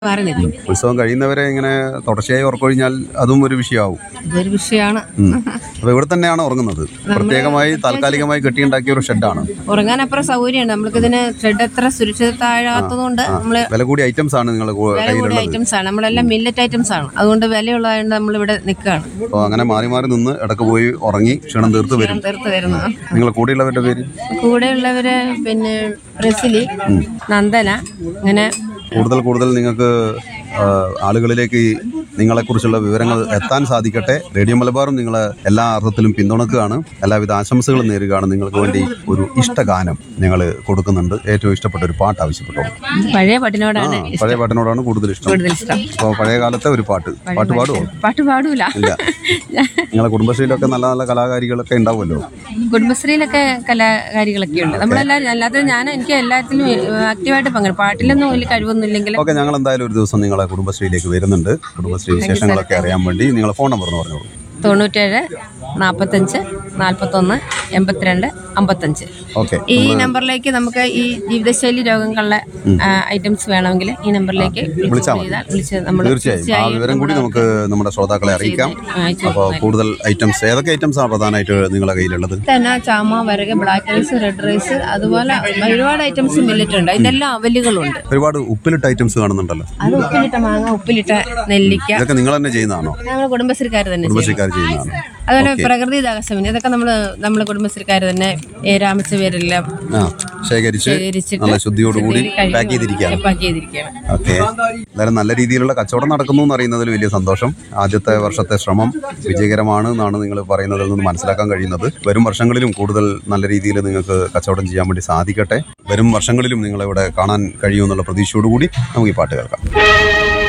മാറി നിൽക്കും ഉത്സവം കഴിയുന്നവരെ ഇങ്ങനെ തുടർച്ചയായി ഉറക്കൊഴിഞ്ഞാൽ അതും ഒരു വിഷയമാവും ഇതൊരു വിഷയമാണ് ഉം. അപ്പൊ ഇവിടെ തന്നെയാണ് ഉറങ്ങുന്നത് പ്രത്യേകമായി താൽക്കാലികമായി കെട്ടിയുണ്ടാക്കിയ ഒരു ഷെഡാണ് ഉറങ്ങാൻ അപ്പുറം സൗകര്യമുണ്ട് നമ്മൾക്കിതിന് ത്രെഡ് എത്ര സുരക്ഷിതത്താഴാത്തതുകൊണ്ട് നമ്മൾ വില കൂടിയ ഐറ്റംസ് ആണ് നിങ്ങൾ വില കൂടിയ കയ്യിലുള്ളത് ഐറ്റംസ് ആണ് നമ്മളെല്ലാം മില്ലറ്റ് ഐറ്റംസ് ആണ് അതുകൊണ്ട് വിലയുള്ളതുകൊണ്ട് നമ്മളിവിടെ നിൽക്കുകയാണ് അപ്പോൾ അങ്ങനെ മാറി മാറി നിന്ന് ഇടയ്ക്ക് പോയി ഉറങ്ങി ക്ഷീണം തീർത്ത് വരും തീർത്ത് വരുന്നത് നിങ്ങളെ കൂടെയുള്ളവരുടെ പേര് കൂടെയുള്ളവര് പിന്നെ റസിലി നന്ദന അങ്ങനെ കൂടുതൽ കൂടുതൽ നിങ്ങൾക്ക് ആ, ആളുകളിലേക്ക് ഈ നിങ്ങളെക്കുറിച്ചുള്ള വിവരങ്ങൾ എത്താൻ സാധിക്കട്ടെ റേഡിയോ മലബാറും നിങ്ങളെ എല്ലാ അർത്ഥത്തിലും പിന്തുണക്കുകയാണ് എല്ലാവിധ ആശംസകളും നേരുകയാണ് നിങ്ങൾക്ക് വേണ്ടി ഒരു ഇഷ്ടഗാനം ഞങ്ങൾ കൊടുക്കുന്നുണ്ട് ഏറ്റവും ഇഷ്ടപ്പെട്ട ഒരു പാട്ട് ആവശ്യപ്പെട്ടോളൂ പഴയ പാട്ടിനോടാണ് ആ, പഴയ പാട്ടിനോടാണ് കൂടുതൽ ഇഷ്ടം കൂടുതൽ ഇഷ്ടം അപ്പോൾ പഴയ കാലത്തെ ഒരു പാട്ട് പാട്ട് പാടുമോ പാട്ട് പാടൂല ഇല്ല നിങ്ങളെ കുടുംബശ്രീയിലൊക്കെ നല്ല നല്ല കലാകാരികളൊക്കെ ഉണ്ടാവുമല്ലോ കുടുംബശ്രീയിലൊക്കെ കലാകാരികളൊക്കെ ഉണ്ട് നമ്മളെല്ലാവരും അല്ലാതെ ഞാൻ എനിക്ക് എല്ലാത്തിലും ആക്റ്റീവായിട്ട് പങ്കെടുക്കും പാട്ടിലൊന്നും വലിയ കഴിവൊന്നും ഇല്ലെങ്കിൽ ഓക്കെ ഞങ്ങൾ എന്തായാലും ഒരു ദിവസം നിങ്ങളെ കുടുംബശ്രീയിലേക്ക് വരുന്നുണ്ട് കുടുംബശ്രീ വിശേഷങ്ങളൊക്കെ അറിയാൻ വേണ്ടി നിങ്ങളെ ഫോൺ നമ്പർ എന്ന് പറഞ്ഞോളൂ തൊണ്ണൂറ്റേഴ് നാൽപ്പത്തഞ്ച് നാൽപ്പത്തൊന്ന് എൺപത്തിരണ്ട് അമ്പത്തഞ്ച് ഓക്കെ ഈ നമ്പറിലേക്ക് നമുക്ക് ഈ ജീവിതശൈലി രോഗങ്ങളുടെ ഐറ്റംസ് വേണമെങ്കിൽ ഈ നമ്പറിലേക്ക് വിളിച്ചാൽ മതി. ചെയ്താൽ വിളിച്ച് നമ്മൾ തീർച്ചയായും ആ വിവരം കൂടി നമുക്ക് നമ്മുടെ ശ്രോതാക്കളെ അറിയിക്കാം അയച്ചു അപ്പോൾ കൂടുതൽ ഐറ്റംസ് ഏതൊക്കെ ഐറ്റംസ് ആണ് പ്രധാനമായിട്ട് നിങ്ങളുടെ കയ്യിലുള്ളത് തന്നെ ചാമ വരക ബ്ലാക്ക് റൈസ് റെഡ് റൈസ് അതുപോലെ ഒരുപാട് ഐറ്റംസ് മില്ലിറ്റ് ഉണ്ട് ഇതെല്ലാം അവലുകളുണ്ട് ഒരുപാട് ഉപ്പിലിട്ട ഐറ്റംസ് കാണുന്നുണ്ടല്ലോ അത് ഉപ്പിലിട്ട മാങ്ങ ഉപ്പിലിട്ട നെല്ലിക്ക ഇതൊക്കെ നിങ്ങൾ തന്നെ ചെയ്യുന്നതാണോ നമ്മൾ കുടുംബശ്രീക്കാർ തന്നെ ചെയ്യും. കുടുംബശ്രീക്കാർ ചെയ്യുന്നതാണ് അതുപോലെ പ്രകൃതി ദാഹസമിനി ഇതൊക്കെ നമ്മൾ നമ്മൾ കുടുംബശ്രീക്കാർ തന്നെ ഏ, രാമച്ചവേരെല്ലാം ആ ശേഖരിച്ച് ശേഖരിച്ചിട്ട് നല്ല ശുദ്ധിയോടുകൂടി കഴി- പാക്ക് ചെയ്തിരിക്കുകയാണ് പാക്ക് ചെയ്തിരിക്കുകയാണ് ഓക്കെ എന്തായാലും നല്ല രീതിയിലുള്ള കച്ചവടം നടക്കുന്നു എന്ന് അറിയുന്നതിൽ വലിയ സന്തോഷം ആദ്യത്തെ വർഷത്തെ ശ്രമം വിജയകരമാണ് എന്നാണ് നിങ്ങൾ പറയുന്നതിൽ നിന്ന് മനസ്സിലാക്കാൻ കഴിയുന്നത് വരും വർഷങ്ങളിലും കൂടുതൽ നല്ല രീതിയിൽ നിങ്ങൾക്ക് കച്ചവടം ചെയ്യാൻ വേണ്ടി സാധിക്കട്ടെ വരും വർഷങ്ങളിലും നിങ്ങളിവിടെ കാണാൻ കഴിയുമെന്നുള്ള പ്രതീക്ഷയോടുകൂടി നമുക്ക് ഈ പാട്ട് കേൾക്കാം